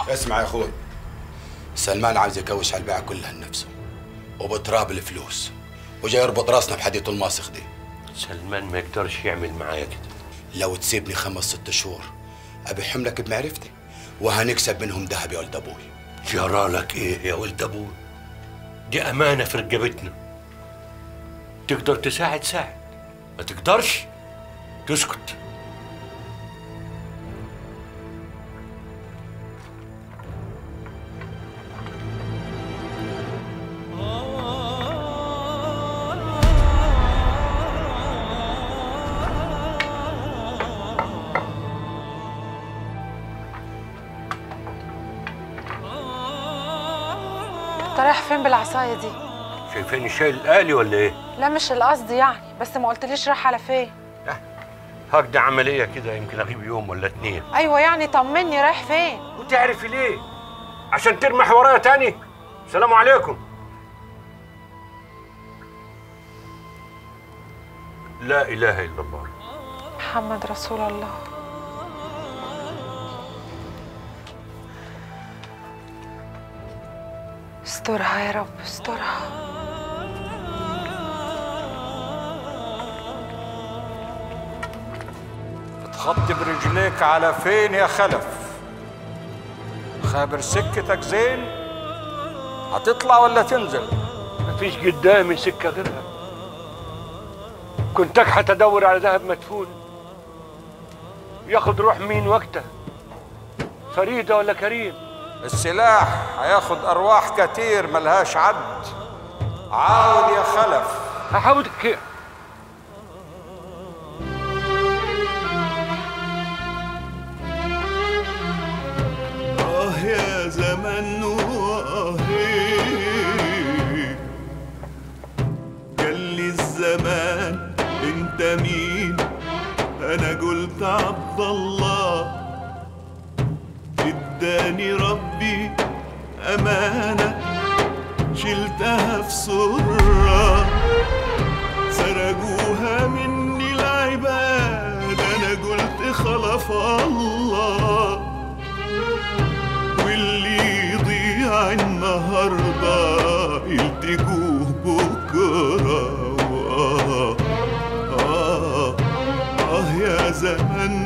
اسمع يا اخوي سلمان عايز يكوش على البيعة كلها لنفسه وبتراب الفلوس وجاي يربط راسنا بحديد الماسخ دي سلمان ما يقدرش يعمل معايا كده لو تسيبني خمس ست شهور ابي حملك بمعرفتي وهنكسب منهم ذهب يا ولد ابوي جرالك ايه يا ولد ابوي دي امانه في رقبتنا تقدر تساعد ساعد ما تقدرش تسكت انت رايح فين بالعصايه دي شايفين الشاي الآلي ولا ايه؟ لا مش القصد يعني بس ما قلتليش رايح على فين هكذا عملية كده يمكن اغيب يوم ولا اتنين ايوه يعني طمني رايح فين وتعرفي ليه؟ عشان ترمح ورايا تاني؟ السلام عليكم لا اله الا الله محمد رسول الله استرها يا رب استرها تخطي برجليك على فين يا خلف خابر سكتك زين هتطلع ولا تنزل مفيش قدامي سكة غيرها كنت اكحت ادور على ذهب مدفون ياخد روح مين وقته فريدة ولا كريم السلاح هياخد ارواح كتير ملهاش عد عاود يا خلف هحاول كيف آه يا زمن وآهي قال لي الزمان انت مين انا قلت عبد الله اداني ربي امانه شلتها في سره سرقوها مني العباد انا قلت خلف الله واللي يضيع النهارده يلتقوه بكره وآه آه آه يا زمن